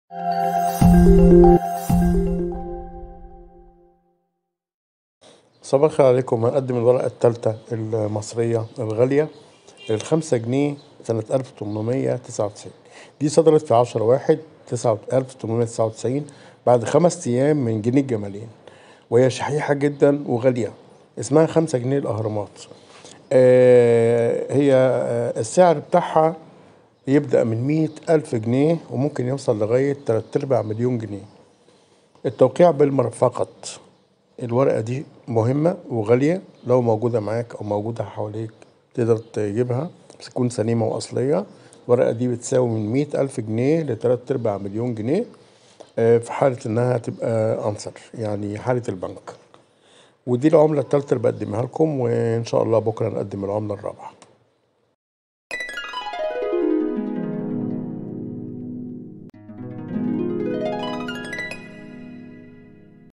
صباح الخير عليكم هنقدم الورقة الثالثة المصرية الغالية الخمسة جنيه سنة 1899 دي صدرت في 10 واحد 1899 بعد خمس أيام من جنيه الجمالين وهي شحيحة جدا وغالية اسمها خمسة جنيه الأهرامات آه هي آه السعر بتاعها يبدأ من مية ألف جنيه وممكن يوصل لغاية تلات أرباع مليون جنيه التوقيع بالمرفقة الورقة دي مهمة وغالية لو موجودة معاك أو موجودة حواليك تقدر تجيبها بس تكون سليمة وأصلية الورقة دي بتساوي من مية ألف جنيه لتلات أرباع مليون جنيه آه، في حالة إنها تبقى أنصر يعني حالة البنك ودي العملة التالتة اللي بقدمها لكم وإن شاء الله بكرة نقدم العملة الرابعة